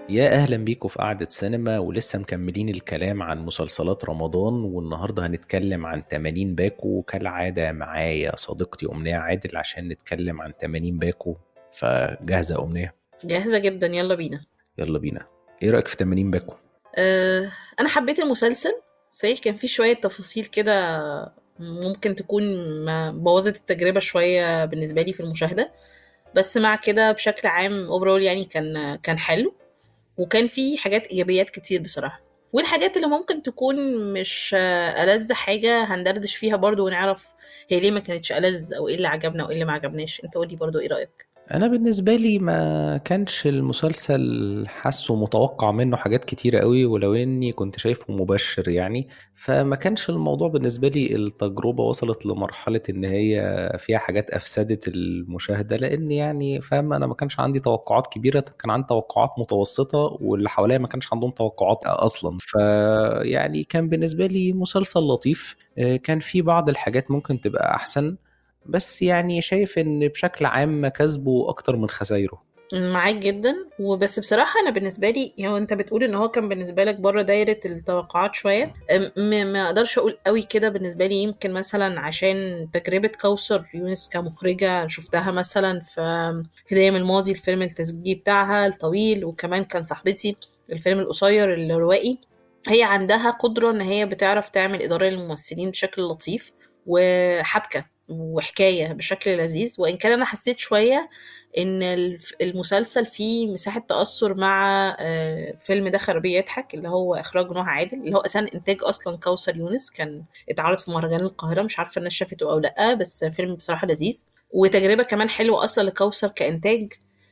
يا أهلا بيكم في قعدة سينما ولسه مكملين الكلام عن مسلسلات رمضان والنهاردة هنتكلم عن 80 باكو وكالعادة معايا صديقتي أمنية عادل عشان نتكلم عن 80 باكو فجاهزة يا أمنية جاهزة جدا يلا بينا يلا بينا إيه رأيك في 80 باكو؟ أه أنا حبيت المسلسل صحيح كان فيه شوية تفاصيل كده ممكن تكون ما- بوظت التجربة شوية بالنسبة لي في المشاهدة بس مع كده بشكل عام اوفرول يعني كان كان حلو وكان فيه حاجات إيجابيات كتير بصراحة والحاجات اللي ممكن تكون مش آه، ألذ حاجة هندردش فيها برضو ونعرف هي ليه ما كانتش ألذ أو إيه اللي عجبنا وإيه اللي ما عجبناش أنت قولي برضو إيه رأيك أنا بالنسبة لي ما كانش المسلسل حاسه متوقع منه حاجات كتيرة قوي ولو إني كنت شايفه مبشر يعني فما كانش الموضوع بالنسبة لي التجربة وصلت لمرحلة إن هي فيها حاجات أفسدت المشاهدة لأن يعني فاهم أنا ما كانش عندي توقعات كبيرة كان عندي توقعات متوسطة واللي حواليا ما كانش عندهم توقعات أصلا فيعني كان بالنسبة لي مسلسل لطيف آه، كان في بعض الحاجات ممكن تبقى أحسن بس يعني شايف ان بشكل عام مكاسبه اكتر من خسايره معاك جدا وبس بصراحة أنا بالنسبة لي يعني أنت بتقول إن هو كان بالنسبة لك بره دايرة التوقعات شوية أم- م- ما أقدرش أقول قوي كده بالنسبة لي يمكن مثلا عشان تجربة كوثر يونس كمخرجة شفتها مثلا في هدايا من الماضي الفيلم التسجيلي بتاعها الطويل وكمان كان صاحبتي الفيلم القصير الروائي هي عندها قدرة إن هي بتعرف تعمل إدارة للممثلين بشكل لطيف وحبكة وحكاية بشكل لذيذ وإن كان أنا حسيت شوية ان الف- المسلسل فيه مساحه تاثر مع آه، فيلم ده خرابيع يضحك اللي هو اخراج نوح عادل اللي هو اساسا انتاج اصلا كوثر يونس كان اتعرض في مهرجان القاهره مش عارفه الناس شافته او لا بس فيلم بصراحه لذيذ وتجربه كمان حلوه اصلا لكوثر كانتاج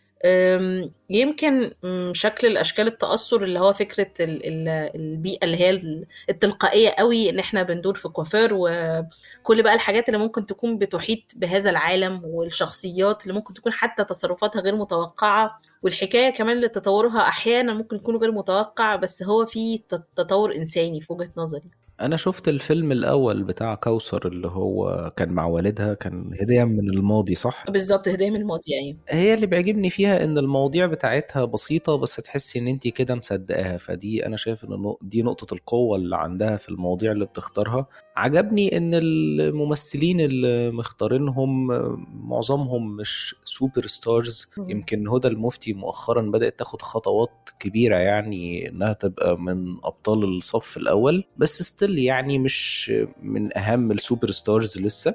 أم، يمكن أم، شكل الاشكال التاثر اللي هو فكره ال- ال- البيئه اللي هي ال- التلقائيه قوي ان احنا بندور في كوافير وكل بقى الحاجات اللي ممكن تكون بتحيط بهذا العالم والشخصيات اللي ممكن تكون حتى تصرفاتها غير متوقعه والحكايه كمان اللي تطورها احيانا ممكن يكون غير متوقع بس هو في ت- تطور انساني في وجهه نظري انا شفت الفيلم الاول بتاع كوثر اللي هو كان مع والدها كان هدية من الماضي صح بالظبط هدايا من الماضي يعني هي اللي بيعجبني فيها ان المواضيع بتاعتها بسيطة بس تحسي ان انت كده مصدقاها فدي انا شايف ان النق- دي نقطة القوة اللي عندها في المواضيع اللي بتختارها عجبني ان الممثلين اللي مختارينهم معظمهم مش سوبر ستارز مم. يمكن هدى المفتي مؤخرا بدأت تاخد خطوات كبيرة يعني انها تبقى من ابطال الصف الاول بس ستيل يعني مش من اهم السوبر ستارز لسه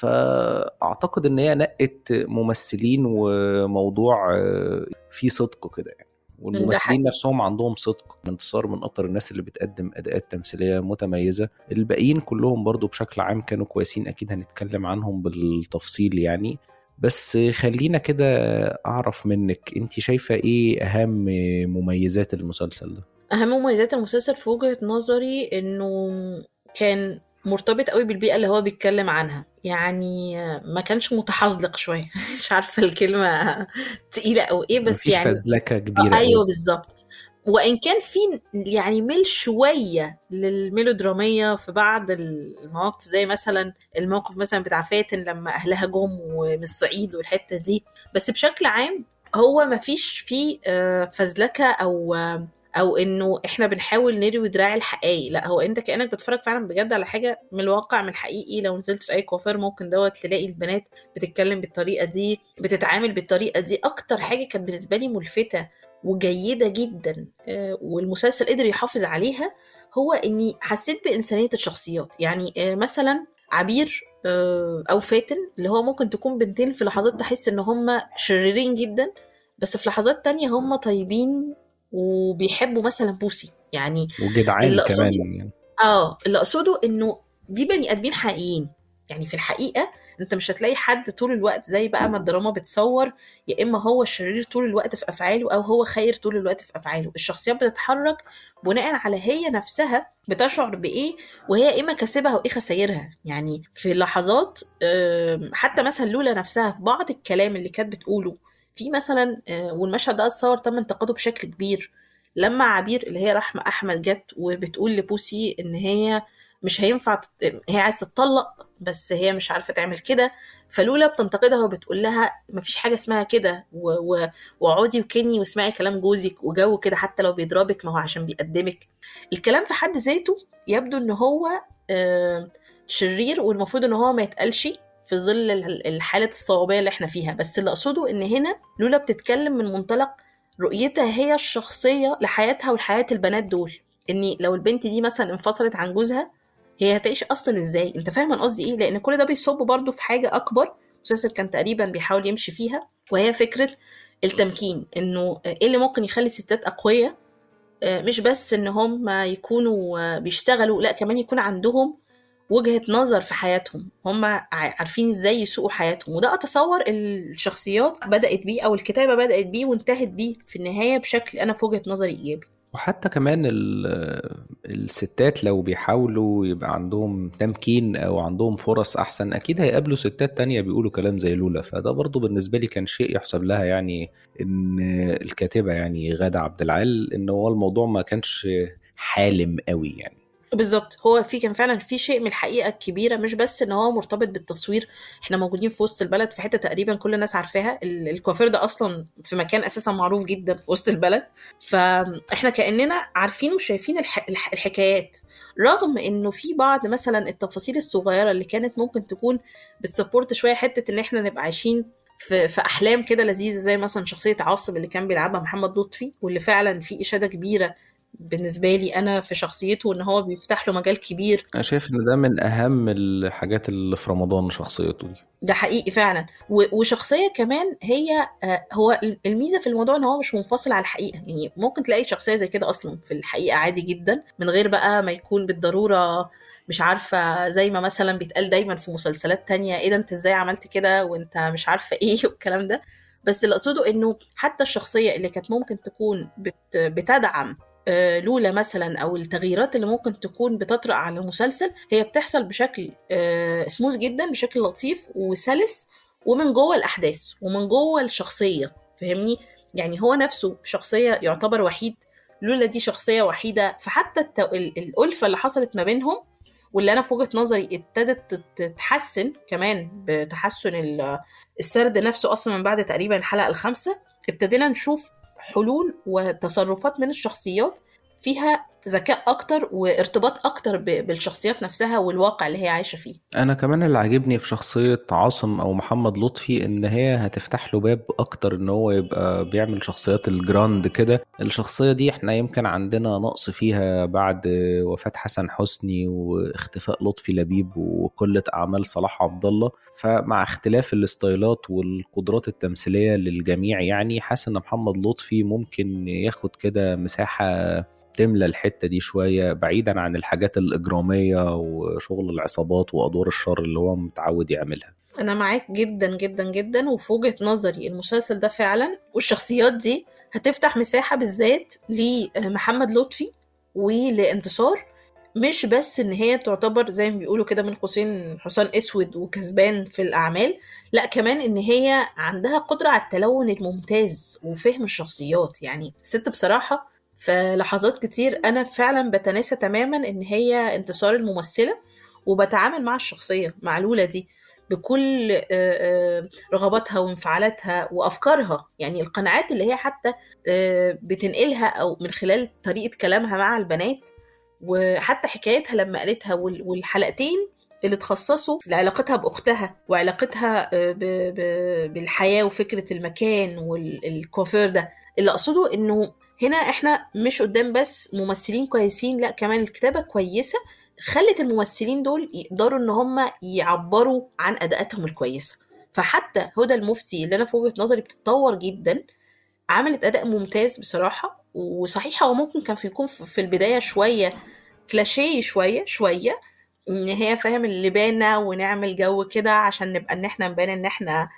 فاعتقد ان هي نقت ممثلين وموضوع آه، فيه صدق كده يعني ده والممثلين حقيقي نفسهم عندهم صدق انتصار من اكتر الناس اللي بتقدم اداءات تمثيليه متميزه الباقيين كلهم برضو بشكل عام كانوا كويسين اكيد هنتكلم عنهم بالتفصيل يعني بس خلينا كده اعرف منك انت شايفه ايه اهم مميزات المسلسل ده اهم مميزات المسلسل في وجهة نظري انه كان مرتبط قوي بالبيئة اللي هو بيتكلم عنها يعني ما كانش متحزلق شوية مش عارفة الكلمة تقيلة او ايه بس مفيش يعني فزلكه آه، كبيره ايوه قوي بالظبط وان كان في يعني ميل شويه للميلودراميه في بعض المواقف زي مثلا الموقف مثلا بتاع فاتن لما اهلها جم ومن الصعيد والحته دي بس بشكل عام هو ما فيش فيه آه، فزلكه او آه، او انه احنا بنحاول نروي دراع الحقائق لا هو انت كانك بتتفرج فعلا بجد على حاجه من الواقع من الحقيقي لو نزلت في اي كوافير ممكن دوت تلاقي البنات بتتكلم بالطريقه دي بتتعامل بالطريقه دي اكتر حاجه كانت بالنسبه لي ملفته وجيدة جدا آه، والمسلسل قدر يحافظ عليها هو اني حسيت بإنسانية الشخصيات يعني آه، مثلا عبير آه، او فاتن اللي هو ممكن تكون بنتين في لحظات تحس ان هم شريرين جدا بس في لحظات تانية هم طيبين وبيحبوا مثلا بوسي يعني وجدعان اللي اقصده كمان يعني اه اللي اقصده انه دي بني ادمين حقيقيين يعني في الحقيقه انت مش هتلاقي حد طول الوقت زي بقى ما الدراما بتصور يا اما هو شرير طول الوقت في افعاله او هو خير طول الوقت في افعاله الشخصيات بتتحرك بناء على هي نفسها بتشعر بايه وهي ايه مكاسبها وايه خسائرها يعني في لحظات آم، حتى مثلا لولا نفسها في بعض الكلام اللي كانت بتقوله في مثلا آه، والمشهد ده اتصور تم انتقاده بشكل كبير لما عبير اللي هي رحمة أحمد جت وبتقول لبوسي إن هي مش هينفع تت... هي عايزه تطلق بس هي مش عارفه تعمل كده فلولا بتنتقدها وبتقول لها مفيش حاجه اسمها كده واقعدي و... وكني واسمعي كلام جوزك وجو كده حتى لو بيضربك ما هو عشان بيقدمك الكلام في حد ذاته يبدو ان هو شرير والمفروض ان هو ما يتقالش في ظل الحالة الصعوبية اللي احنا فيها بس اللي أقصده إن هنا لولا بتتكلم من منطلق رؤيتها هي الشخصية لحياتها ولحياة البنات دول إن لو البنت دي مثلا انفصلت عن جوزها هي هتعيش أصلا إزاي أنت فاهم قصدي إيه لأن كل ده بيصب برضه في حاجة أكبر مسلسل كان تقريبا بيحاول يمشي فيها وهي فكرة التمكين إنه إيه اللي ممكن يخلي الستات أقوياء مش بس إن هم يكونوا بيشتغلوا لا كمان يكون عندهم وجهة نظر في حياتهم هم عارفين ازاي يسوقوا حياتهم وده اتصور الشخصيات بدأت بيه او الكتابة بدأت بيه وانتهت بيه في النهاية بشكل انا في وجهة نظري ايجابي وحتى كمان الستات لو بيحاولوا يبقى عندهم تمكين او عندهم فرص احسن اكيد هيقابلوا ستات تانية بيقولوا كلام زي لولا فده برضو بالنسبة لي كان شيء يحسب لها يعني ان الكاتبة يعني غادة عبد العال ان هو الموضوع ما كانش حالم قوي يعني بالظبط هو في كان فعلا في شيء من الحقيقه الكبيره مش بس ان هو مرتبط بالتصوير احنا موجودين في وسط البلد في حته تقريبا كل الناس عارفاها الكوافير ده اصلا في مكان اساسا معروف جدا في وسط البلد فاحنا كاننا عارفين وشايفين الح... الحكايات رغم انه في بعض مثلا التفاصيل الصغيره اللي كانت ممكن تكون بتسبورت شويه حته ان احنا نبقى عايشين في, في احلام كده لذيذه زي مثلا شخصيه عاصم اللي كان بيلعبها محمد لطفي واللي فعلا في اشاده كبيره بالنسبة لي أنا في شخصيته إن هو بيفتح له مجال كبير أنا شايف إن ده من أهم الحاجات اللي في رمضان شخصيته دي ده حقيقي فعلا وشخصية كمان هي هو الميزة في الموضوع إن هو مش منفصل على الحقيقة يعني ممكن تلاقي شخصية زي كده أصلا في الحقيقة عادي جدا من غير بقى ما يكون بالضرورة مش عارفة زي ما مثلا بيتقال دايما في مسلسلات تانية إيه ده أنت إزاي عملت كده وأنت مش عارفة إيه والكلام ده بس اللي أقصده إنه حتى الشخصية اللي كانت ممكن تكون بت بتدعم لولا مثلا او التغييرات اللي ممكن تكون بتطرأ على المسلسل هي بتحصل بشكل سموث جدا بشكل لطيف وسلس ومن جوه الاحداث ومن جوه الشخصيه فاهمني يعني هو نفسه شخصيه يعتبر وحيد لولا دي شخصيه وحيده فحتى الت... الالفه اللي حصلت ما بينهم واللي انا في وجهه نظري ابتدت تتحسن كمان بتحسن السرد نفسه اصلا من بعد تقريبا الحلقه الخامسه ابتدينا نشوف حلول وتصرفات من الشخصيات فيها ذكاء اكتر وارتباط اكتر بالشخصيات نفسها والواقع اللي هي عايشه فيه انا كمان اللي عاجبني في شخصيه عاصم او محمد لطفي ان هي هتفتح له باب اكتر ان هو يبقى بيعمل شخصيات الجراند كده الشخصيه دي احنا يمكن عندنا نقص فيها بعد وفاه حسن حسني واختفاء لطفي لبيب وقله اعمال صلاح عبد الله فمع اختلاف الاستايلات والقدرات التمثيليه للجميع يعني حاسس ان محمد لطفي ممكن ياخد كده مساحه تملى الحتة دي شوية بعيدا عن الحاجات الإجرامية وشغل العصابات وأدوار الشر اللي هو متعود يعملها أنا معاك جدا جدا جدا وفي وجهة نظري المسلسل ده فعلا والشخصيات دي هتفتح مساحة بالذات لمحمد لطفي ولانتصار مش بس ان هي تعتبر زي ما بيقولوا كده من قوسين حصان اسود وكسبان في الاعمال لا كمان ان هي عندها قدره على التلون الممتاز وفهم الشخصيات يعني الست بصراحه في لحظات كتير انا فعلا بتناسى تماما ان هي انتصار الممثله وبتعامل مع الشخصيه مع لولا دي بكل رغباتها وانفعالاتها وافكارها يعني القناعات اللي هي حتى بتنقلها او من خلال طريقه كلامها مع البنات وحتى حكايتها لما قالتها والحلقتين اللي تخصصوا لعلاقتها باختها وعلاقتها بالحياه وفكره المكان والكوافير ده اللي اقصده انه هنا احنا مش قدام بس ممثلين كويسين لا كمان الكتابه كويسه خلت الممثلين دول يقدروا ان هم يعبروا عن اداءاتهم الكويسه فحتى هدى المفتي اللي انا في وجهه نظري بتتطور جدا عملت اداء ممتاز بصراحه وصحيح هو ممكن كان في يكون في البدايه شويه كلاشيه شويه شويه ان هي فاهم اللبانه ونعمل جو كده عشان نبقى ان احنا نبان ان احنا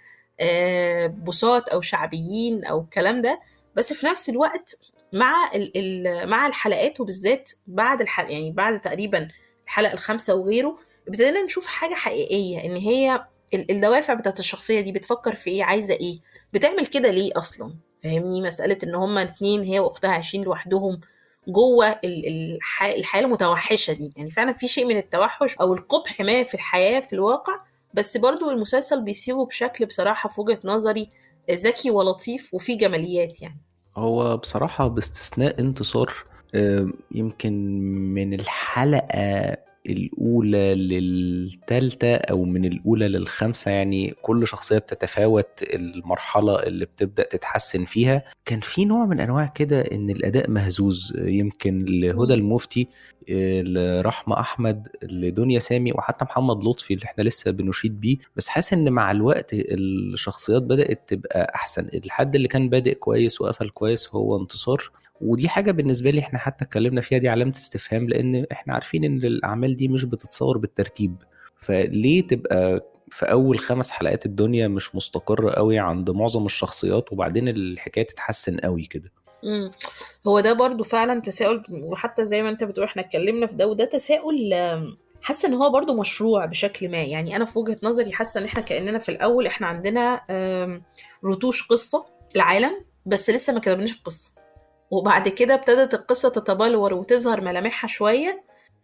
بساط او شعبيين او الكلام ده بس في نفس الوقت مع ال ال مع الحلقات وبالذات بعد الحلقه يعني بعد تقريبا الحلقه الخامسه وغيره ابتدينا نشوف حاجه حقيقيه ان هي الدوافع بتاعت الشخصيه دي بتفكر في ايه عايزه ايه بتعمل كده ليه اصلا فاهمني مساله ان هما اتنين هي واختها عايشين لوحدهم جوه ال- الح- الحياه المتوحشه دي يعني فعلا في شيء من التوحش او القبح ما في الحياه في الواقع بس برضو المسلسل بيسيبه بشكل بصراحه في وجهه نظري ذكي ولطيف وفيه جماليات يعني هو بصراحة باستثناء انتصار آم، يمكن من الحلقة الأولى للتالتة أو من الأولى للخامسة يعني كل شخصية بتتفاوت المرحلة اللي بتبدأ تتحسن فيها كان في نوع من أنواع كده إن الأداء مهزوز يمكن لهدى المفتي آه، لرحمة أحمد لدنيا سامي وحتى محمد لطفي اللي احنا لسه بنشيد بيه بس حاسس إن مع الوقت الشخصيات بدأت تبقى أحسن الحد اللي كان بادئ كويس وقفل كويس هو انتصار ودي حاجة بالنسبة لي احنا حتى اتكلمنا فيها دي علامة استفهام لأن احنا عارفين إن الأعمال دي مش بتتصور بالترتيب فليه تبقى في أول خمس حلقات الدنيا مش مستقرة قوي عند معظم الشخصيات وبعدين الحكاية تتحسن قوي كده مم. هو ده برضو فعلا تساؤل وحتى زي ما انت بتقول احنا اتكلمنا في ده وده تساؤل آم، حاسه ان هو برضو مشروع بشكل ما يعني انا في وجهة نظري حاسه ان احنا كاننا في الاول احنا عندنا آم، رتوش قصه العالم بس لسه ما كتبناش القصه وبعد كده ابتدت القصه تتبلور وتظهر ملامحها شويه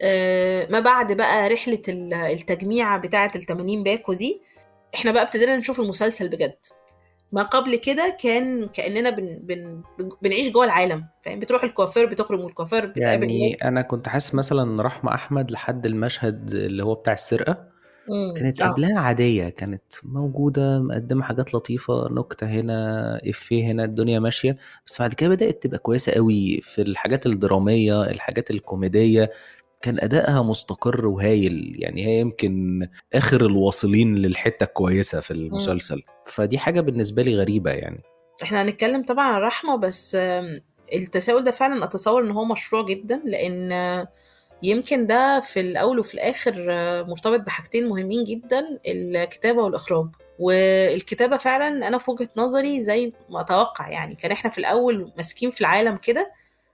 آه، ما بعد بقى رحله ال- التجميع بتاعه ال 80 باكو دي احنا بقى ابتدينا نشوف المسلسل بجد ما قبل كده كان كاننا بن بن بنعيش جوه العالم فاهم بتروح الكوافير بتخرج من الكوافير بتقابل يعني هناك أنا كنت حاسس مثلا إن رحمة أحمد لحد المشهد اللي هو بتاع السرقة مم. كانت اه قبلها عادية كانت موجودة مقدمة حاجات لطيفة نكتة هنا إفيه هنا الدنيا ماشية بس بعد كده بدأت تبقى كويسة قوي في الحاجات الدرامية الحاجات الكوميدية كان أدائها مستقر وهايل يعني هي يمكن آخر الواصلين للحتة الكويسة في مم. المسلسل فدي حاجة بالنسبة لي غريبة يعني احنا هنتكلم طبعا عن رحمة بس آم، التساؤل ده فعلا اتصور ان هو مشروع جدا لان آه، يمكن ده في الاول وفي الاخر آه، مرتبط بحاجتين مهمين جدا الكتابة والاخراج والكتابة فعلا انا في وجهة نظري زي ما اتوقع يعني كان احنا في الاول ماسكين في العالم كده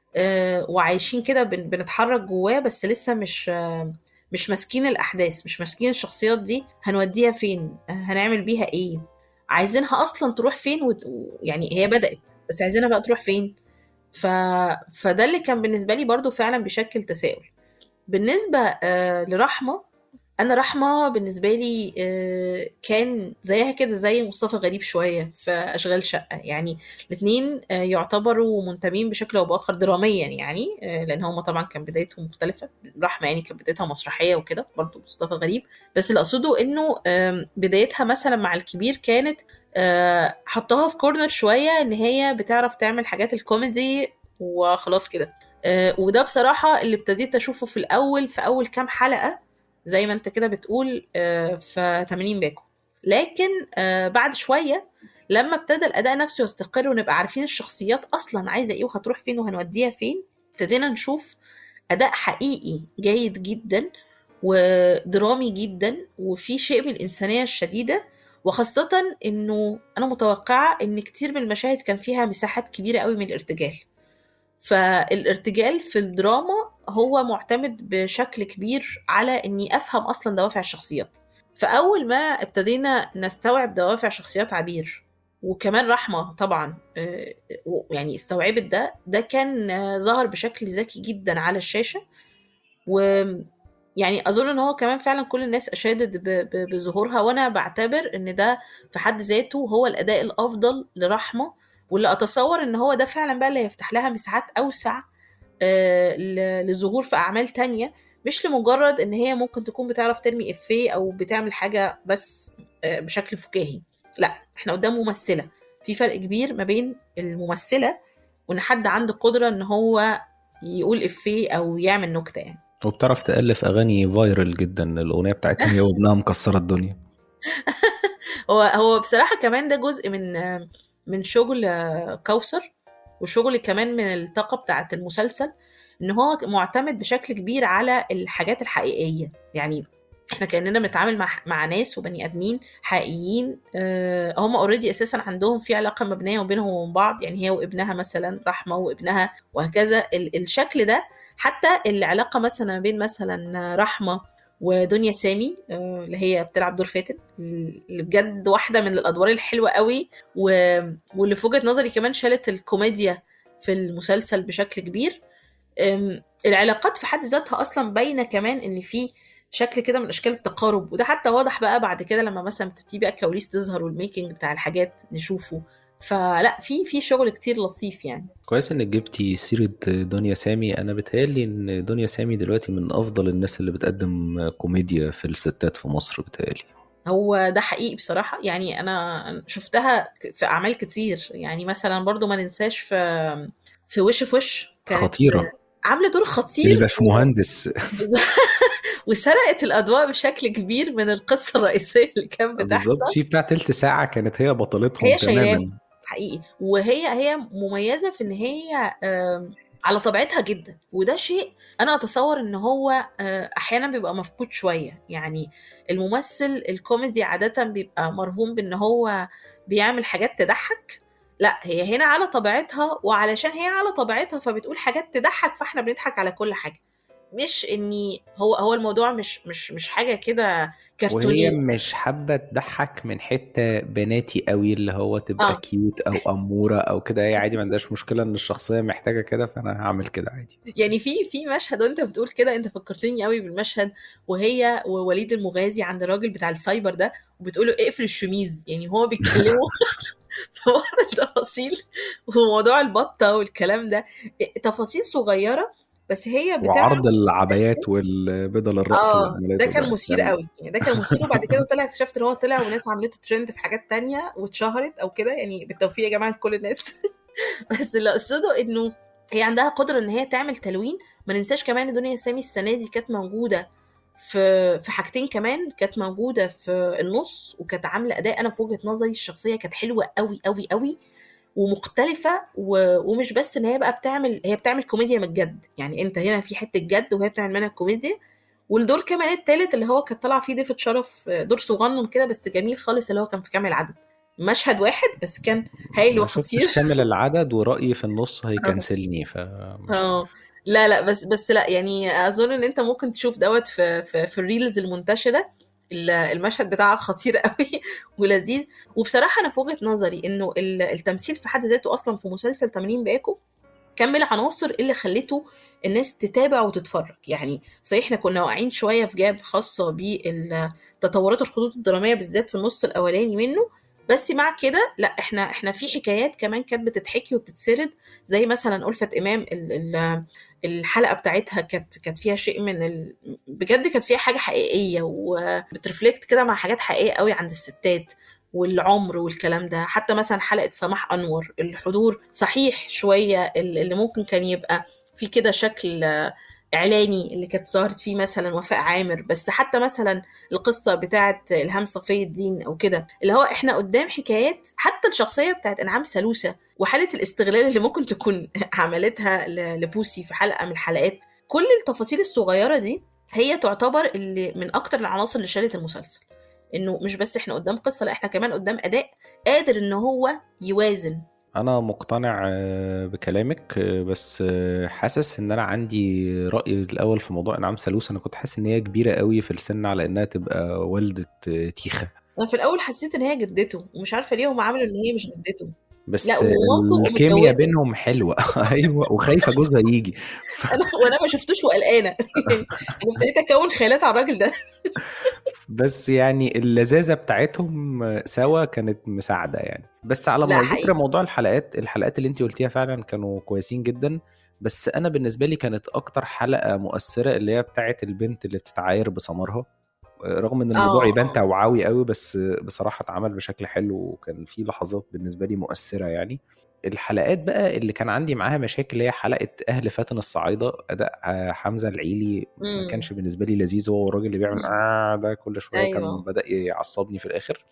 آه، وعايشين كده بن- بنتحرك جواه بس لسه مش آه، مش ماسكين الاحداث مش ماسكين الشخصيات دي هنوديها فين آه، هنعمل بيها ايه عايزينها اصلا تروح فين وت... يعني هي بدأت بس عايزينها بقى تروح فين ف... فده اللي كان بالنسبة لي برضو فعلا بيشكل تساؤل بالنسبة آه لرحمة أنا رحمة بالنسبة لي آه كان زيها كده زي مصطفى غريب شوية في أشغال شقة يعني الاتنين آه يعتبروا منتمين بشكل أو بآخر دراميا يعني آه لأن هما طبعا كان بدايتهم مختلفة رحمة يعني كانت بدايتها مسرحية وكده برضو مصطفى غريب بس اللي أقصده إنه آم، بدايتها مثلا مع الكبير كانت آه، حطها في كورنر شوية ان هي بتعرف تعمل حاجات الكوميدي وخلاص كده آه، وده بصراحة اللي ابتديت اشوفه في الاول في اول كام حلقة زي ما انت كده بتقول آه، في 80 باكو لكن آه، بعد شوية لما ابتدى الاداء نفسه يستقر ونبقى عارفين الشخصيات اصلا عايزة ايه وهتروح فين وهنوديها فين ابتدينا نشوف اداء حقيقي جيد جدا ودرامي جدا وفي شيء من الانسانية الشديدة وخاصة انه انا متوقعة ان كتير من المشاهد كان فيها مساحات كبيرة قوي من الارتجال فالارتجال في الدراما هو معتمد بشكل كبير على اني افهم اصلا دوافع الشخصيات فاول ما ابتدينا نستوعب دوافع شخصيات عبير وكمان رحمة طبعا آه، يعني استوعبت ده ده كان آه، ظهر بشكل ذكي جدا على الشاشة و يعني اظن ان هو كمان فعلا كل الناس اشادت ب- ب- بظهورها وانا بعتبر ان ده في حد ذاته هو الاداء الافضل لرحمه واللي اتصور ان هو ده فعلا بقى اللي هيفتح لها مساحات اوسع آه، ل- للظهور في اعمال تانية مش لمجرد ان هي ممكن تكون بتعرف ترمي افيه او بتعمل حاجه بس آه، بشكل فكاهي لا احنا قدام ممثله في فرق كبير ما بين الممثله وان حد عنده قدره ان هو يقول افيه او يعمل نكته يعني وبتعرف تألف أغاني فايرل جدا الأغنية بتاعتها هي وابنها مكسرة الدنيا هو هو بصراحة كمان ده جزء من من شغل كوثر وشغل كمان من الطاقة بتاعة المسلسل ان هو معتمد بشكل كبير على الحاجات الحقيقية يعني احنا كاننا بنتعامل مع مع ناس وبني ادمين حقيقيين آه، هم اوريدي اساسا عندهم في علاقه مبنيه ما بينهم وبين بعض يعني هي وابنها مثلا رحمه وابنها وهكذا ال- الشكل ده حتى العلاقه مثلا ما بين مثلا رحمه ودنيا سامي آه، اللي هي بتلعب دور فاتن اللي بجد واحده من الادوار الحلوه قوي و... واللي في وجهه نظري كمان شالت الكوميديا في المسلسل بشكل كبير أم، العلاقات في حد ذاتها اصلا باينه كمان ان في شكل كده من اشكال التقارب وده حتى واضح بقى بعد كده لما مثلا بتبتدي بقى الكواليس تظهر والميكنج بتاع الحاجات نشوفه فلا في في شغل كتير لطيف يعني كويس انك جبتي سيرة دنيا سامي انا بتهيألي ان دنيا سامي دلوقتي من افضل الناس اللي بتقدم كوميديا في الستات في مصر بتهيألي هو ده حقيقي بصراحة يعني أنا شفتها في أعمال كتير يعني مثلا برضو ما ننساش في في وش في وش كانت خطيرة عاملة دور خطير الباشمهندس وسرقت الأضواء بشكل كبير من القصة الرئيسية اللي كانت بالظبط بتحصل في بتاع تلت ساعة كانت هي بطلتهم هي شايلاه تماما حقيقي وهي هي مميزة في إن هي آم، على طبيعتها جدا وده شيء أنا أتصور إن هو آه، أحيانا بيبقى مفقود شوية يعني الممثل الكوميدي عادة بيبقى مرهون بإن هو بيعمل حاجات تضحك لا هي هنا على طبيعتها وعلشان هي على طبيعتها فبتقول حاجات تضحك فاحنا بنضحك على كل حاجة مش اني هو هو الموضوع مش مش مش حاجة كده وهي كرتونية مش حابة تضحك من حتة بناتي قوي اللي هو تبقى اه كيوت او امورة او كده هي عادي ما عندهاش مشكلة ان الشخصية محتاجة كده فانا هعمل كده عادي يعني في في مشهد وانت بتقول كده انت فكرتني قوي بالمشهد وهي ووليد المغازي عند الراجل بتاع السايبر ده وبتقول له اقفل الشميز يعني هو بيتكلموا في بعض التفاصيل وموضوع البطه والكلام ده تفاصيل صغيره بس هي بتعمل وعرض العبايات والبدل الرقص اللي اه ده عملته كان ده مثير كان قوي يعني ده كان مثير وبعد كده طلع اكتشفت ان هو طلع وناس عملته ترند في حاجات تانية واتشهرت او كده يعني بالتوفيق يا جماعه لكل الناس بس اللي اقصده انه هي عندها قدره ان هي تعمل تلوين ما ننساش كمان ان دنيا سامي السنه دي كانت موجوده في في حاجتين كمان كانت موجوده في النص وكانت عامله اداء انا في وجهه نظري الشخصيه كانت حلوه قوي قوي قوي ومختلفه و... ومش بس ان هي بقى بتعمل هي بتعمل كوميديا من الجد يعني انت هنا في حته جد وهي بتعمل منها كوميديا والدور كمان التالت اللي هو كانت طالعه فيه ضيفه شرف دور صغنن كده بس جميل خالص اللي هو كان في كامل العدد مشهد واحد بس كان هايل ما وخطير شفتش كامل العدد ورأيي في النص اه هيكنسلني فمش اه لا لا بس بس لا يعني اظن ان انت ممكن تشوف دوت في في, في الريلز المنتشره ال- المشهد بتاعها خطير قوي ولذيذ وبصراحه انا في وجهه نظري انه ال- التمثيل في حد ذاته اصلا في مسلسل 80 باكو كان من العناصر اللي خلته الناس تتابع وتتفرج يعني صحيح احنا كنا واقعين شويه في جاب خاصه بالتطورات الخطوط الدراميه بالذات في النص الاولاني منه بس مع كده لا احنا احنا في حكايات كمان كانت بتتحكي وبتتسرد زي مثلا ألفة إمام ال- ال- الحلقة بتاعتها كانت كانت فيها شيء من ال... بجد كانت فيها حاجة حقيقية وبترفلكت كده مع حاجات حقيقية قوي عند الستات والعمر والكلام ده حتى مثلا حلقة سماح أنور الحضور صحيح شوية اللي ممكن كان يبقى في كده شكل آه، إعلاني اللي كانت ظهرت فيه مثلا وفاء عامر بس حتى مثلا القصة بتاعت إلهام صفي الدين أو كده اللي هو إحنا قدام حكايات حتى الشخصية بتاعت إنعام سلوسة وحالة الاستغلال اللي ممكن تكون عملتها ل- لبوسي في حلقة من الحلقات كل التفاصيل الصغيرة دي هي تعتبر اللي من أكتر العناصر اللي شالت المسلسل إنه مش بس إحنا قدام قصة لا إحنا كمان قدام أداء قادر إن هو يوازن انا مقتنع آه، بكلامك آه، بس آه، حاسس ان انا عندي رأي الاول في موضوع انعام سالوس انا كنت حاسس ان هي كبيرة قوي في السن على انها تبقى والدة آه، تيخة أنا في الأول حسيت إن هي جدته ومش عارفة ليه هم عملوا إن هي مش جدته لا بس ومامته الكيمياء ومتجوزة بينهم حلوة ايوه وخايفة جوزها يجي ف... أنا وأنا ما شفتوش وقلقانة أنا ابتديت أكون خيالات على الراجل ده بس يعني اللذاذة بتاعتهم سوا كانت مساعدة يعني بس على لا ما ذكر حقيقي موضوع الحلقات الحلقات اللي انت قلتيها فعلا كانوا كويسين جدا بس انا بالنسبة لي كانت اكتر حلقة مؤثرة اللي هي بتاعت البنت اللي بتتعاير بسمرها رغم ان الموضوع اه يبان اه توعوي قوي بس بصراحة اتعمل بشكل حلو وكان في لحظات بالنسبة لي مؤثرة يعني الحلقات بقى اللي كان عندي معاها مشاكل هي حلقة أهل فاتن الصعايدة أداء آه، حمزة العيلي ما امم كانش بالنسبة لي لذيذ هو الراجل اللي بيعمل أمم. آه ده كل شوية كان ايوه بدأ يعصبني في الآخر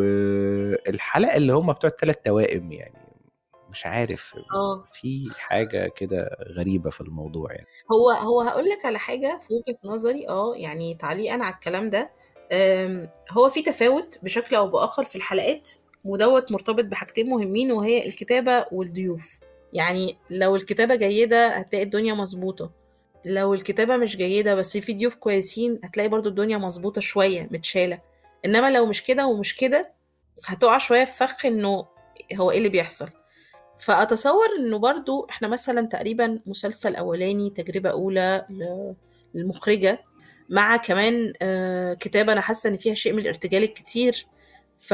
والحلقة اللي هم بتوع التلات توائم يعني مش عارف اه في حاجة كده غريبة في الموضوع يعني هو هو هقول لك على حاجه في وجهه نظري اه يعني تعليقا على الكلام ده أم، هو في تفاوت بشكل او باخر في الحلقات ودوت مرتبط بحاجتين مهمين وهي الكتابه والضيوف يعني لو الكتابه جيده هتلاقي الدنيا مظبوطه لو الكتابه مش جيده بس في ضيوف كويسين هتلاقي برضو الدنيا مظبوطه شويه متشاله انما لو مش كده ومش كده هتقع شويه في فخ انه هو ايه اللي بيحصل فاتصور انه برضو احنا مثلا تقريبا مسلسل اولاني تجربه اولى ل- للمخرجه مع كمان آه، كتابه انا حاسه ان فيها شيء من الارتجال الكتير ف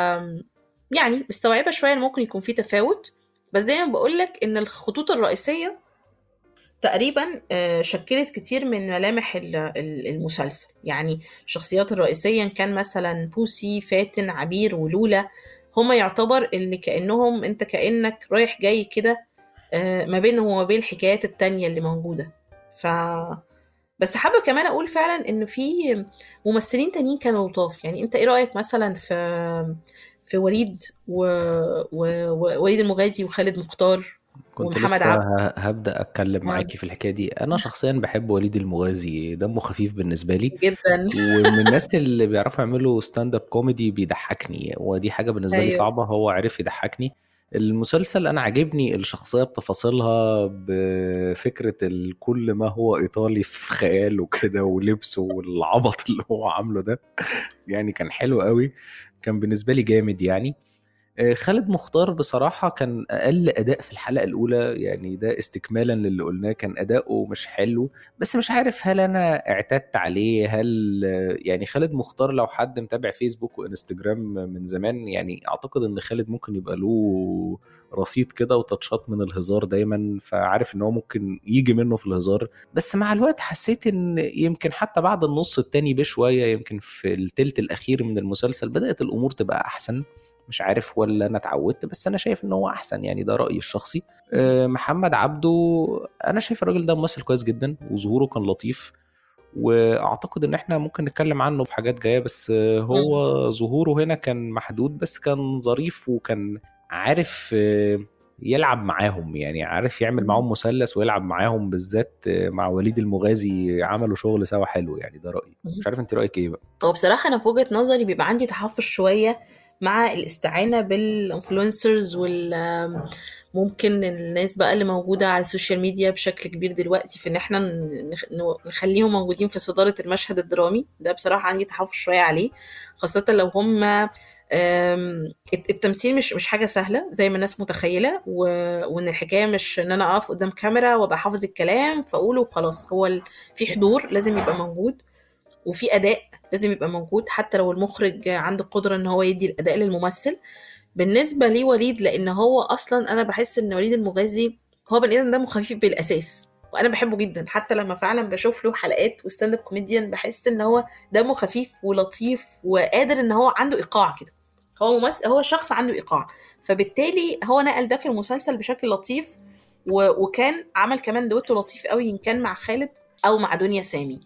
يعني مستوعبه شويه ان ممكن يكون في تفاوت بس زي ما بقول لك ان الخطوط الرئيسيه تقريبا آه، شكلت كتير من ملامح ال- ال- المسلسل يعني الشخصيات الرئيسية إن كان مثلا بوسي فاتن عبير ولولا هما يعتبر اللي كأنهم انت كأنك رايح جاي كده آه، ما بينهم وما بين الحكايات التانية اللي موجودة ف بس حابة كمان أقول فعلا إن في ممثلين تانيين كانوا لطاف يعني أنت إيه رأيك مثلا في في وليد و... و... ووليد المغازي وخالد مختار كنت ومحمد لسه عبد ه- هبدأ أتكلم آه، معاكي في الحكاية دي أنا شخصيا بحب وليد المغازي دمه خفيف بالنسبة لي جدا ومن الناس اللي بيعرفوا يعملوا ستاند اب كوميدي بيضحكني ودي حاجة بالنسبة لي أيوه صعبة هو عرف يضحكني المسلسل أنا عاجبني الشخصية بتفاصيلها بفكرة ال- كل ما هو إيطالي في خياله كده ولبسه والعبط اللي هو عامله ده يعني كان حلو قوي كان بالنسبة لي جامد يعني آه، خالد مختار بصراحة كان أقل أداء في الحلقة الأولى يعني ده استكمالا للي قلناه كان أداؤه مش حلو بس مش عارف هل أنا اعتدت عليه هل آه، يعني خالد مختار لو حد متابع فيسبوك وإنستجرام من زمان يعني أعتقد إن خالد ممكن يبقى له رصيد كده وتاتشات من الهزار دايما فعارف إن هو ممكن يجي منه في الهزار بس مع الوقت حسيت إن يمكن حتى بعد النص التاني بشوية يمكن في التلت الأخير من المسلسل بدأت الأمور تبقى أحسن مش عارف ولا انا اتعودت بس انا شايف ان هو احسن يعني ده رايي الشخصي أه، محمد عبده انا شايف الراجل ده ممثل كويس جدا وظهوره كان لطيف واعتقد ان احنا ممكن نتكلم عنه في حاجات جايه بس أه، هو ظهوره هنا كان محدود بس كان ظريف وكان عارف أه، يلعب معاهم يعني عارف يعمل معاهم مثلث ويلعب معاهم بالذات أه، مع وليد المغازي عملوا شغل سوا حلو يعني ده رايي مش عارف انت رايك ايه بقى هو بصراحة أنا في وجهة نظري بيبقى عندي تحفظ شوية مع الاستعانة بالانفلونسرز وال ممكن الناس بقى اللي موجودة على السوشيال ميديا بشكل كبير دلوقتي في إن إحنا نخ- نخليهم موجودين في صدارة المشهد الدرامي ده بصراحة عندي تحفظ شوية عليه خاصة لو هم أم، الت- التمثيل مش مش حاجة سهلة زي ما الناس متخيلة و... وإن الحكاية مش إن أنا أقف قدام كاميرا وأبقى حافظ الكلام فأقوله وخلاص هو ال... في حضور لازم يبقى موجود وفي اداء لازم يبقى موجود حتى لو المخرج عنده قدره ان هو يدي الاداء للممثل بالنسبه لي وليد لان هو اصلا انا بحس ان وليد المغازي هو بني ادم دمه خفيف بالاساس وانا بحبه جدا حتى لما فعلا بشوف له حلقات وستاند اب كوميديان بحس ان هو دمه خفيف ولطيف وقادر ان هو عنده ايقاع كده هو ممثل هو شخص عنده ايقاع فبالتالي هو نقل ده في المسلسل بشكل لطيف و... وكان عمل كمان دويتو لطيف قوي ان كان مع خالد او مع دنيا سامي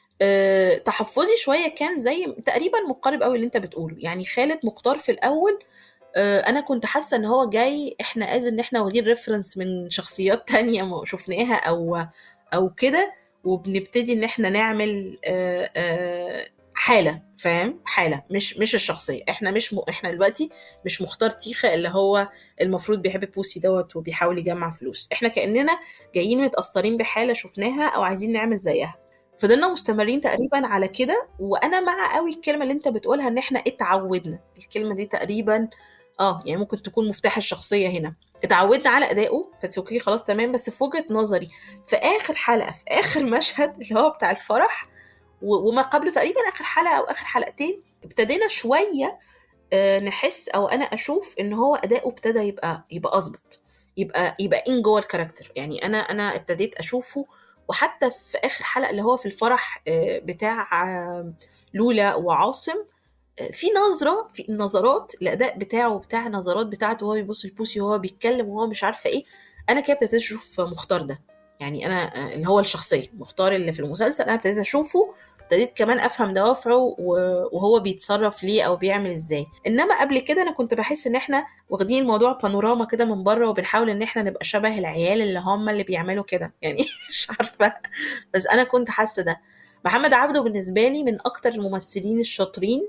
أه، تحفظي شويه كان زي تقريبا مقارب قوي اللي انت بتقوله يعني خالد مختار في الاول أه، انا كنت حاسه ان هو جاي احنا از ان احنا واخدين ريفرنس من شخصيات تانية ما شفناها او او كده وبنبتدي ان احنا نعمل أه، أه، حاله فاهم حاله مش مش الشخصيه احنا مش م... احنا دلوقتي مش مختار تيخه اللي هو المفروض بيحب بوسي دوت وبيحاول يجمع فلوس احنا كاننا جايين متاثرين بحاله شفناها او عايزين نعمل زيها فضلنا مستمرين تقريبا على كده وانا مع قوي الكلمه اللي انت بتقولها ان احنا اتعودنا الكلمه دي تقريبا اه يعني ممكن تكون مفتاح الشخصيه هنا اتعودنا على ادائه بس اوكي خلاص تمام بس في وجهه نظري في اخر حلقه في اخر مشهد اللي هو بتاع الفرح و- وما قبله تقريبا اخر حلقه او اخر حلقتين ابتدينا شويه آه، نحس او انا اشوف ان هو اداؤه ابتدى يبقى يبقى اظبط يبقى يبقى ان جوه الكاركتر يعني انا انا ابتديت اشوفه وحتى في اخر حلقه اللي هو في الفرح آه، بتاع آه، لولا وعاصم آه، في نظره في النظرات الاداء بتاعه وبتاع النظرات بتاعته وهو بيبص لبوسي وهو بيتكلم وهو مش عارفه ايه انا كده ابتديت اشوف مختار ده يعني انا آه، اللي هو الشخصيه مختار اللي في المسلسل انا ابتديت اشوفه ابتديت كمان افهم دوافعه و- وهو بيتصرف ليه او بيعمل ازاي انما قبل كده انا كنت بحس ان احنا واخدين الموضوع بانوراما كده من بره وبنحاول ان احنا نبقى شبه العيال اللي هم اللي بيعملوا كده يعني مش عارفه بس انا كنت حاسه ده محمد عبده بالنسبه لي من اكتر الممثلين الشاطرين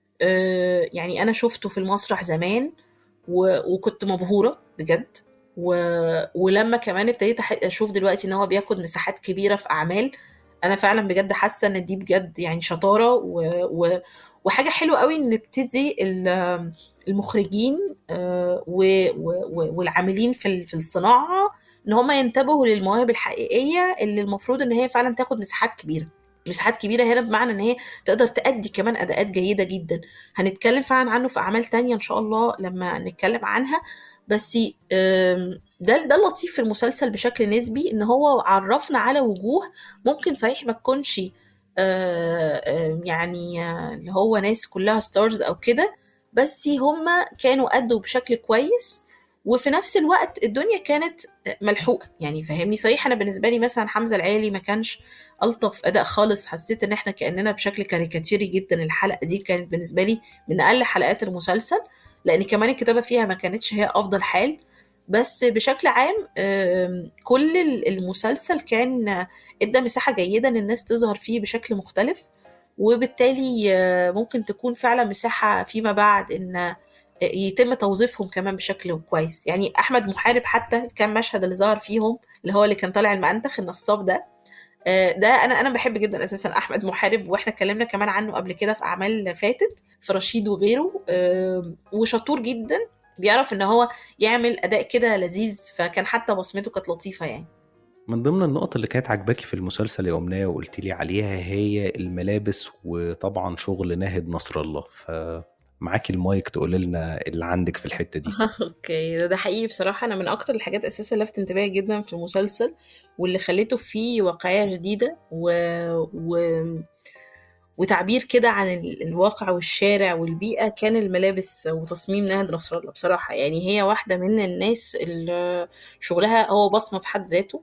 آه، يعني انا شفته في المسرح زمان و... وكنت مبهوره بجد و... ولما كمان ابتديت أح- اشوف دلوقتي ان هو بياخد مساحات كبيره في اعمال انا فعلا بجد حاسه ان دي بجد يعني شطاره و... و... وحاجه حلوه قوي ان نبتدي ال... المخرجين والعاملين في الصناعه ان هم ينتبهوا للمواهب الحقيقيه اللي المفروض ان هي فعلا تاخد مساحات كبيره مساحات كبيره هنا بمعنى ان هي تقدر تأدي كمان اداءات جيده جدا هنتكلم فعلا عنه في اعمال تانية ان شاء الله لما نتكلم عنها بس ده ده اللطيف في المسلسل بشكل نسبي ان هو عرفنا على وجوه ممكن صحيح ما تكونش يعني اللي هو ناس كلها ستارز او كده بس هم كانوا أدوا بشكل كويس وفي نفس الوقت الدنيا كانت ملحوقه يعني فاهمني صحيح انا بالنسبه لي مثلا حمزه العالي ما كانش الطف اداء خالص حسيت ان احنا كاننا بشكل كاريكاتيري جدا الحلقه دي كانت بالنسبه لي من اقل حلقات المسلسل لان كمان الكتابه فيها ما كانتش هي افضل حال بس بشكل عام كل المسلسل كان ادى مساحه جيده ان الناس تظهر فيه بشكل مختلف وبالتالي ممكن تكون فعلا مساحه فيما بعد ان يتم توظيفهم كمان بشكل كويس يعني احمد محارب حتى كان مشهد اللي ظهر فيهم اللي هو اللي كان طالع المأنتخ النصاب ده ده انا انا بحب جدا اساسا احمد محارب واحنا اتكلمنا كمان عنه قبل كده في اعمال فاتت في رشيد وغيره وشطور جدا بيعرف ان هو يعمل اداء كده لذيذ فكان حتى بصمته كانت لطيفه يعني من ضمن النقط اللي كانت عجباكي في المسلسل يا أمنية وقلت لي عليها هي الملابس وطبعا شغل ناهد نصر الله ف معاكي المايك تقول لنا اللي عندك في الحته دي اوكي ده حقيقي بصراحه انا من اكتر الحاجات اساسا لفت انتباهي جدا في المسلسل واللي خليته فيه واقعيه جديده و... و... وتعبير كده عن الواقع والشارع والبيئه كان الملابس وتصميم نهد نصر الله بصراحه يعني هي واحده من الناس اللي شغلها هو بصمه في حد ذاته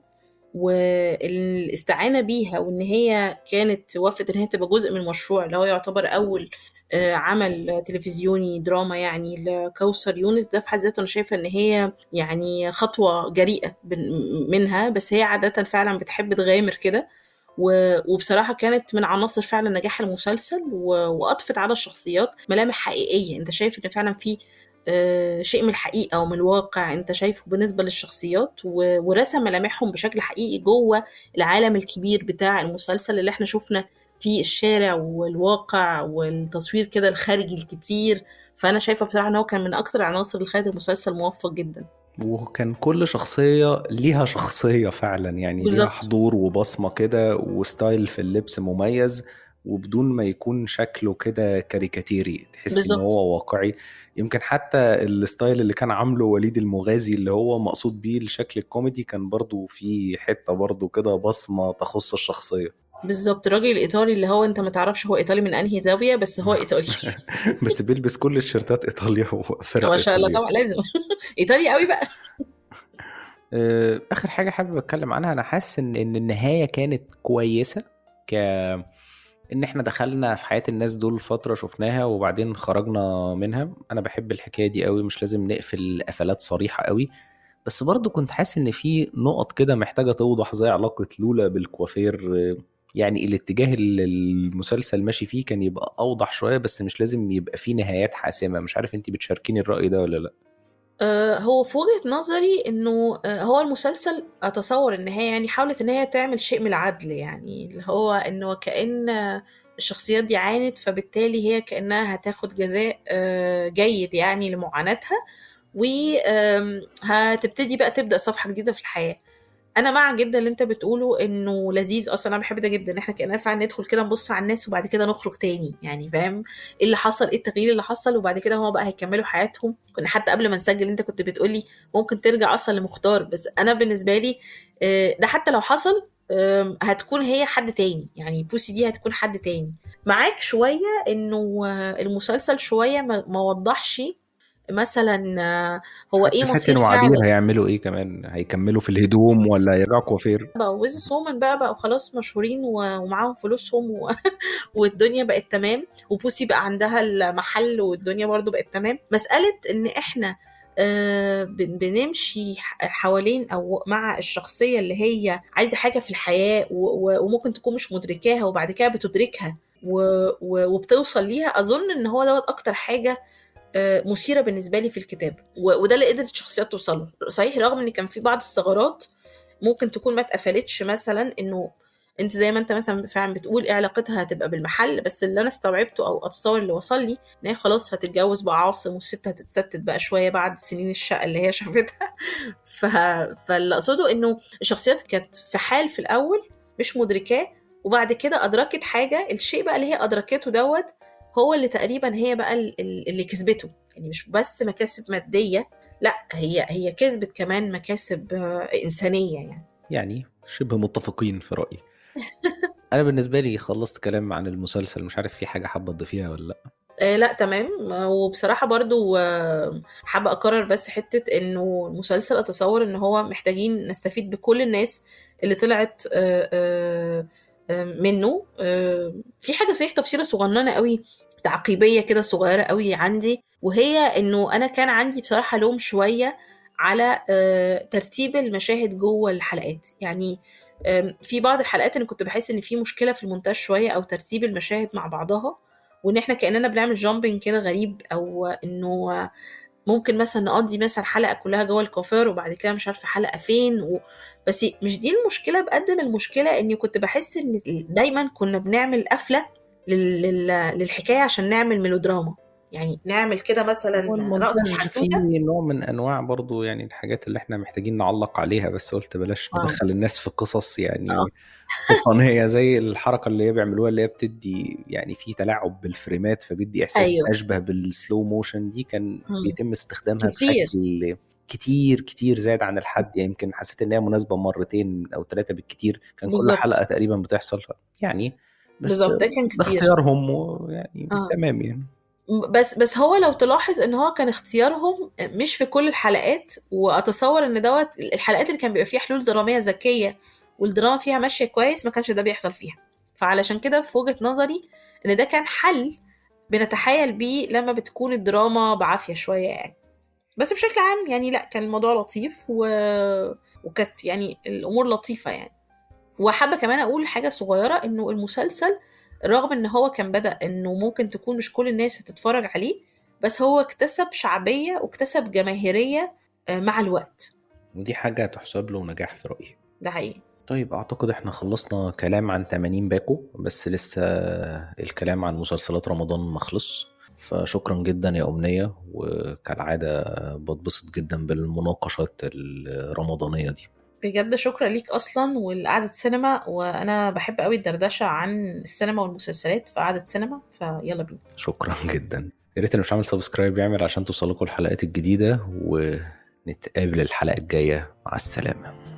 والاستعانه بيها وان هي كانت وافقت ان هي تبقى جزء من المشروع اللي هو يعتبر اول عمل تلفزيوني دراما يعني لكوثر يونس ده في حد ذاته انا شايفه ان هي يعني خطوه جريئه منها بس هي عاده فعلا بتحب تغامر كده وبصراحه كانت من عناصر فعلا نجاح المسلسل واضفت على الشخصيات ملامح حقيقيه انت شايف ان فعلا في شيء من الحقيقة ومن الواقع انت شايفه بالنسبة للشخصيات ورسم ملامحهم بشكل حقيقي جوه العالم الكبير بتاع المسلسل اللي احنا شفنا في الشارع والواقع والتصوير كده الخارجي الكتير فانا شايفه بصراحه ان هو كان من اكتر العناصر اللي خلت المسلسل موفق جدا وكان كل شخصية ليها شخصية فعلا يعني بالزبط. ليها حضور وبصمة كده وستايل في اللبس مميز وبدون ما يكون شكله كده كاريكاتيري تحس ان هو واقعي يمكن حتى الستايل اللي كان عامله وليد المغازي اللي هو مقصود بيه الشكل الكوميدي كان برضو في حتة برضو كده بصمة تخص الشخصية بالظبط الراجل الايطالي اللي هو انت ما تعرفش هو ايطالي من انهي زاويه بس هو ايطالي بس بيلبس كل الشيرتات ايطاليا وفرق ما شاء الله طبعا لازم ايطالي قوي بقى اخر حاجه حابب اتكلم عنها انا حاسس ان ان النهايه كانت كويسه ك ان احنا دخلنا في حياه الناس دول فتره شفناها وبعدين خرجنا منها انا بحب الحكايه دي قوي مش لازم نقفل قفلات صريحه قوي بس برضه كنت حاسس ان في نقط كده محتاجه توضح زي علاقه لولا بالكوافير يعني الاتجاه اللي المسلسل ماشي فيه كان يبقى اوضح شويه بس مش لازم يبقى فيه نهايات حاسمه مش عارف انت بتشاركيني الراي ده ولا لا أه هو في وجهه نظري انه أه هو المسلسل اتصور ان هي يعني حاولت ان هي تعمل شيء من العدل يعني اللي هو انه كان الشخصيات دي عانت فبالتالي هي كانها هتاخد جزاء أه جيد يعني لمعاناتها وهتبتدي بقى تبدا صفحه جديده في الحياه انا مع جدا اللي انت بتقوله انه لذيذ اصلا انا بحب ده جدا احنا كنا فعلا ندخل كده نبص على الناس وبعد كده نخرج تاني يعني فاهم ايه اللي حصل ايه التغيير اللي حصل وبعد كده هو بقى هيكملوا حياتهم كنا حتى قبل ما نسجل انت كنت بتقولي ممكن ترجع اصلا لمختار بس انا بالنسبه لي ده حتى لو حصل هتكون هي حد تاني يعني بوسي دي هتكون حد تاني معاك شويه انه المسلسل شويه ما وضحش مثلا هو ايه مصير وعبير هيعملوا ايه كمان هيكملوا في الهدوم ولا هيرجعوا كوافير بقوا ويز سومن بقى بقوا خلاص مشهورين ومعاهم فلوسهم و... والدنيا بقت تمام وبوسي بقى عندها المحل والدنيا برضو بقت تمام مسألة ان احنا آه بنمشي حوالين او مع الشخصية اللي هي عايزة حاجة في الحياة و... وممكن تكون مش مدركاها وبعد كده بتدركها و... وبتوصل ليها اظن ان هو دوت اكتر حاجة مثيره بالنسبه لي في الكتاب وده اللي قدرت الشخصيات توصله صحيح رغم ان كان في بعض الثغرات ممكن تكون ما اتقفلتش مثلا انه انت زي ما انت مثلا فعلا بتقول ايه علاقتها هتبقى بالمحل بس اللي انا استوعبته او اتصور اللي وصل لي ان هي خلاص هتتجوز بقى عاصم والست هتتستت بقى شويه بعد سنين الشقه اللي هي شافتها ف... فاللي اقصده انه الشخصيات كانت في حال في الاول مش مدركاه وبعد كده ادركت حاجه الشيء بقى اللي هي ادركته دوت هو اللي تقريبا هي بقى اللي كسبته يعني مش بس مكاسب ماديه لا هي هي كسبت كمان مكاسب انسانيه يعني يعني شبه متفقين في رايي انا بالنسبه لي خلصت كلام عن المسلسل مش عارف في حاجه حابه تضيفيها ولا لا آه لا تمام وبصراحه برضو حابه اكرر بس حته انه المسلسل اتصور ان هو محتاجين نستفيد بكل الناس اللي طلعت آآ آآ منه في حاجه صحيح تفصيله صغننه قوي تعقيبيه كده صغيره قوي عندي وهي انه انا كان عندي بصراحه لوم شويه على ترتيب المشاهد جوه الحلقات يعني في بعض الحلقات انا كنت بحس ان في مشكله في المونتاج شويه او ترتيب المشاهد مع بعضها وان احنا كاننا بنعمل جامبنج كده غريب او انه ممكن مثلا نقضي مثلا حلقه كلها جوه الكوافير وبعد كده مش عارفه حلقه فين و... بس مش دي المشكله بقد ما المشكله اني كنت بحس ان دايما كنا بنعمل قفله لل... لل... للحكايه عشان نعمل ميلودراما يعني نعمل كده مثلا رقص في نوع من انواع برضو يعني الحاجات اللي احنا محتاجين نعلق عليها بس قلت بلاش آه. ندخل الناس في قصص يعني آه. تقنيه زي الحركه اللي هي بيعملوها اللي هي بتدي يعني في تلاعب بالفريمات فبيدي احساس أيوه. اشبه بالسلو موشن دي كان مم. بيتم استخدامها كتير. بشكل كتير كتير زاد عن الحد يعني يمكن حسيت ان هي مناسبه مرتين او ثلاثه بالكتير كان كل بالظبط. حلقه تقريبا بتحصل يعني بس بالظبط ده كان ده كتير اختيارهم ويعني آه. تمام يعني بس بس هو لو تلاحظ ان هو كان اختيارهم مش في كل الحلقات واتصور ان دوت الحلقات اللي كان بيبقى فيها حلول دراميه ذكيه والدراما فيها ماشيه كويس ما كانش ده بيحصل فيها فعلشان كده في وجهه نظري ان ده كان حل بنتحايل بيه لما بتكون الدراما بعافيه شويه يعني بس بشكل عام يعني لا كان الموضوع لطيف و... وكانت يعني الامور لطيفه يعني وحابه كمان اقول حاجه صغيره انه المسلسل رغم ان هو كان بدا انه ممكن تكون مش كل الناس هتتفرج عليه بس هو اكتسب شعبيه واكتسب جماهيريه آه، مع الوقت ودي حاجه تحسب له نجاح في رايي ده حقيقي طيب اعتقد احنا خلصنا كلام عن 80 باكو بس لسه الكلام عن مسلسلات رمضان ما خلص فشكرا جدا يا أمنية وكالعادة بتبسط جدا بالمناقشات الرمضانية دي بجد شكرا ليك اصلا والقعدة سينما وانا بحب قوي الدردشه عن السينما والمسلسلات في قعدة سينما فيلا بينا شكرا جدا يا ريت اللي مش عامل سبسكرايب يعمل عشان توصلكوا الحلقات الجديدة ونتقابل الحلقة الجاية مع السلامة